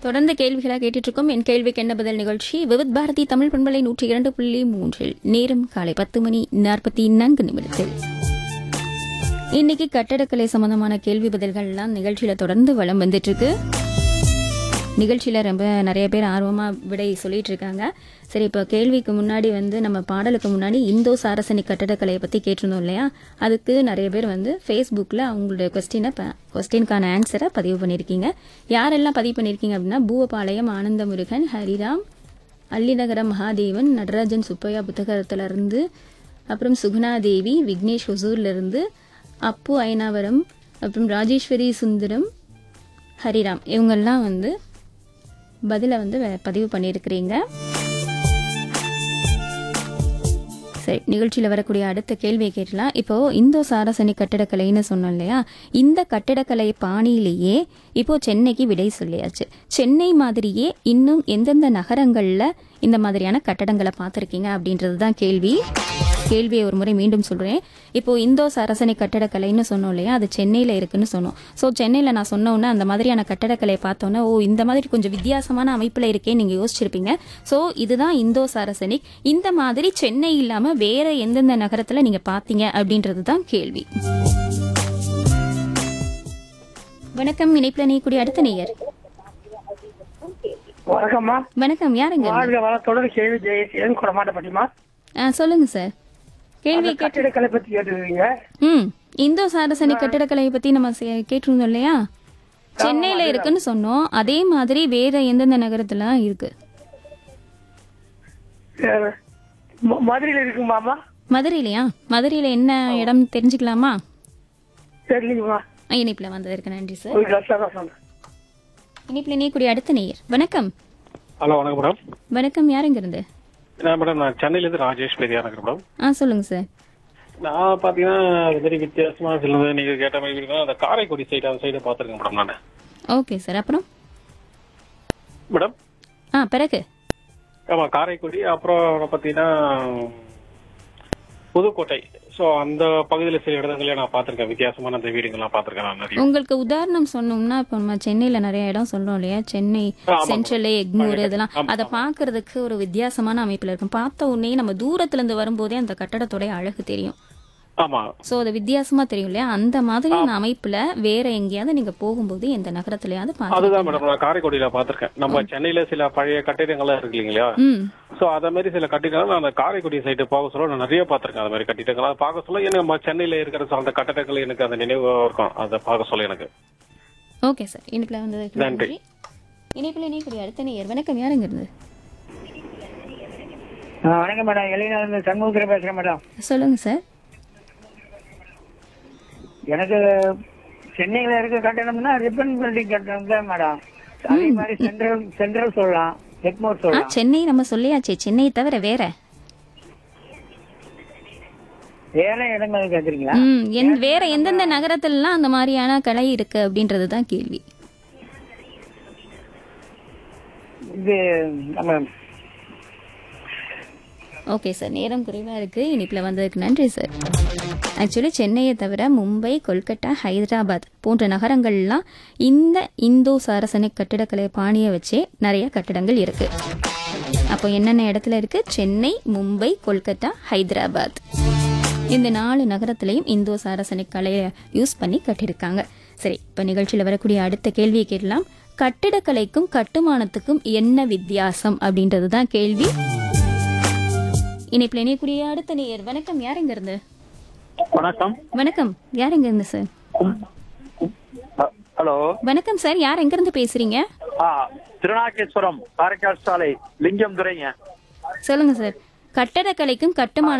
தொடர்ந்து கேள்விகளாக கேட்டுட்டு இருக்கோம் என் கேள்விக்கு என்ன பதில் நிகழ்ச்சி விவித் பாரதி தமிழ் பண்பலை நூற்றி இரண்டு புள்ளி மூன்றில் நேரம் காலை பத்து மணி நாற்பத்தி நான்கு நிமிடத்தில் இன்னைக்கு கட்டடக்கலை சம்பந்தமான கேள்வி பதில்கள்லாம் நிகழ்ச்சியில தொடர்ந்து வலம் வந்துட்டு இருக்கு நிகழ்ச்சியில ரொம்ப நிறைய பேர் ஆர்வமா விடை சொல்லிட்டு இருக்காங்க சரி இப்போ கேள்விக்கு முன்னாடி வந்து நம்ம பாடலுக்கு முன்னாடி இந்தோ சாரசனிக் கட்டடக்கலையை பத்தி கேட்டிருந்தோம் இல்லையா அதுக்கு நிறைய பேர் வந்து ஃபேஸ்புக்கில் அவங்களுடைய கொஸ்டினை கொஸ்டினுக்கான ஆன்சரை பதிவு பண்ணியிருக்கீங்க யாரெல்லாம் பதிவு பண்ணியிருக்கீங்க அப்படின்னா பூவபாளையம் ஆனந்த முருகன் ஹரிராம் அள்ளிநகரம் மகாதேவன் நடராஜன் சுப்பையா புத்தகத்துல இருந்து அப்புறம் சுகுணாதேவி விக்னேஷ் ஹொசூர்ல இருந்து அப்பு ஐனாவரம் அப்புறம் ராஜேஸ்வரி சுந்தரம் ஹரிராம் இவங்கெல்லாம் வந்து பதிலை வந்து வே- பதிவு பண்ணியிருக்கிறீங்க சரி நிகழ்ச்சியில் வரக்கூடிய அடுத்த கேள்வியை கேட்கலாம் இப்போ இந்தோ சாரசனி கட்டிடக்கலைன்னு சொன்னோம் இல்லையா இந்த கட்டிடக்கலை பாணியிலேயே இப்போ சென்னைக்கு விடை சொல்லியாச்சு சென்னை மாதிரியே இன்னும் எந்தெந்த நகரங்கள்ல இந்த மாதிரியான கட்டடங்களை பார்த்துருக்கீங்க அப்படின்றது தான் கேள்வி கேள்வியை ஒரு முறை மீண்டும் சொல்றேன் இப்போ இந்தோ சரசனை கட்டடக்கலைன்னு சொன்னோம் இல்லையா அது சென்னையில இருக்குன்னு சொன்னோம் ஸோ சென்னையில நான் சொன்ன உடனே அந்த மாதிரியான கட்டடக்கலையை பார்த்தோன்னே ஓ இந்த மாதிரி கொஞ்சம் வித்தியாசமான அமைப்புல இருக்கே நீங்க யோசிச்சிருப்பீங்க ஸோ இதுதான் இந்தோ சாரசனிக் இந்த மாதிரி சென்னை இல்லாம வேற எந்தெந்த நகரத்துல நீங்க பார்த்தீங்க அப்படின்றது தான் கேள்வி வணக்கம் இணைப்புல நீக்கூடிய அடுத்த நேயர் வணக்கம்மா வணக்கம் யாருங்க வாழ்க வளத்தோட கேள்வி ஜெயசீலன் கொடமாட்டப்பட்டிமா ஆ, சொல்லுங்க சார் கேள்வி கேட்டு கட்டிடக்கலை பத்தி கேட்டுருக்கீங்க ம் இந்தோ சாரசனி கட்டடக்கலையை பத்தி நம்ம சே- கேட்டிருந்தோம் இல்லையா சென்னையில இருக்குன்னு சொன்னோம் அதே மாதிரி வேற எந்தெந்த நகரத்துல இருக்கு அஹ், ம- மதுரையில இருக்குமாமா மதுரையிலயா மதுரையில என்ன இடம் தெரிஞ்சுக்கலாமா சரிங்கம்மா ஆ, இணைப்புல வந்ததற்கு நன்றி சார் ஒரு கிளாஸ் தான் சொன்னேன் இணைப்புல நீக்கூடிய அடுத்த நேயர் வணக்கம் ஹலோ வணக்கம் மேடம் வணக்கம் யாருங்க இருந்து நான் மேடம் நான் சென்னையிலேருந்து ராஜேஷ் பெரியா இருக்கிறேன் மேடம் ஆ சொல்லுங்க சார் நான் பார்த்தீங்கன்னா அது மாதிரி வித்தியாசமா சிலது நீங்கள் கேட்ட மாதிரி இருக்குன்னா, அந்த காரைக்குடி சைடு அந்த சைடை பார்த்துருக்கேன் மேடம் நான் ஓகே சார் அப்புறம் மேடம் ஆ பிறகு ஆமாம் காரைக்குடி அப்புறம் பார்த்தீங்கன்னா புதுக்கோட்டை ஸோ அந்த பகுதியில் சில இடங்களையும் நான் பார்த்துருக்கேன் வித்தியாசமான அந்த வீடுங்கள்லாம் பார்த்துருக்கேன் நான் நிறைய உங்களுக்கு உதாரணம் சொன்னோம்னா இப்போ நம்ம சென்னையில நிறைய இடம் சொல்றோம் இல்லையா சென்னை ஆமா. சென்ட்ரல் எக்மூர் இதெல்லாம் ஆமா. அதை பார்க்கிறதுக்கு ஒரு வித்தியாசமான அமைப்புல இருக்கும் பார்த்த உடனே நம்ம தூரத்துல இருந்து வரும்போதே அந்த கட்டடத்தோட அழகு தெரியும் ஆமாம் சோ அது வித்தியாசமா தெரியும் இல்லையா அந்த மாதிரியான அமைப்புல வேற எங்கேயாவது நீங்க போகும்போது எந்த நகரத்துலயாவது அதுதான் பார்த்து மேடம் நான் காரைக்குடியில் பார்த்துருக்கேன் நம்ம சென்னையில் சில பழைய கட்டிடங்கள்லாம் இருக்கு இல்லைங்களா ம் ஸோ அதே மாதிரி சில கட்டிடங்கள் நான் அந்த காரைக்குடி சைடு பார்க்க சொல்ல நான் நிறைய பார்த்துருக்கேன் அது மாதிரி கட்டிடங்கள் அதை பார்க்க சொல்ல எனக்கு நம்ம சென்னையில் இருக்கிற அந்த கட்டிடங்கள் எனக்கு அந்த நினைவு இருக்கும் அதை பார்க்க சொல்ல எனக்கு ஓகே சார் இனிப்புல வந்ததுக்கு நன்றி. நன்றி இனிப்புல நீக்கூடிய அடுத்த நேயர் வணக்கம் யாருங்க இருந்து வணக்கம் மேடம் எலினா சண்முகத்தில் பேசுறேன் மேடம் சொல்லுங்க சார் எனக்கு சென்னையில இருக்க கட்டணம்னா ரிப்பன் பில்டிங் கட்டணம் தான் மேடம் அதே மாதிரி சென்ட்ரல் சென்ட்ரல் சொல்லலாம் எக்மோர் ஆ சொல்லலாம் சென்னை நம்ம சொல்லியாச்சே சென்னை தவிர வேற வேற இடங்கள் கேக்குறீங்களா ம் என் வேற எந்தெந்த நகரத்துலலாம் அந்த மாதிரியான கலை இருக்கு அப்படின்றது தான் கேள்வி இது நம்ம ஓகே சார் நேரம் குறைவா இருக்கு இனிப்புல வந்ததுக்கு நன்றி சார் ஆக்சுவலி சென்னையை தவிர மும்பை கொல்கட்டா ஹைதராபாத் போன்ற நகரங்கள்லாம் இந்த இந்தோ சாரசனிக் கட்டிடக்கலை பாணியை வச்சே நிறைய கட்டிடங்கள் இருக்கு அப்போ என்னென்ன இடத்துல இருக்கு சென்னை மும்பை கொல்கட்டா ஹைதராபாத் இந்த நாலு நகரத்திலையும் இந்தோ சாரசனிக் கலையை யூஸ் பண்ணி கட்டியிருக்காங்க சரி இப்போ நிகழ்ச்சியில் வரக்கூடிய அடுத்த கேள்வியை கேட்கலாம் கட்டிடக்கலைக்கும் கட்டுமானத்துக்கும் என்ன வித்தியாசம் அப்படின்றது தான் கேள்வி இணைப்பில் இணையக்கூடிய அடுத்த நேயர் வணக்கம் யாருங்க இருந்து வணக்கம் வணக்கம் யார் எங்க இருந்து சார் ஹலோ வணக்கம் சார் யார் எங்க இருந்து பேசுறீங்க ஆ திருநாகேஸ்வரம் காரைக்கால் சாலை லிங்கம் துறைங்க சொல்லுங்க சார் கட்டடக்கலைக்கும் கட்டுமான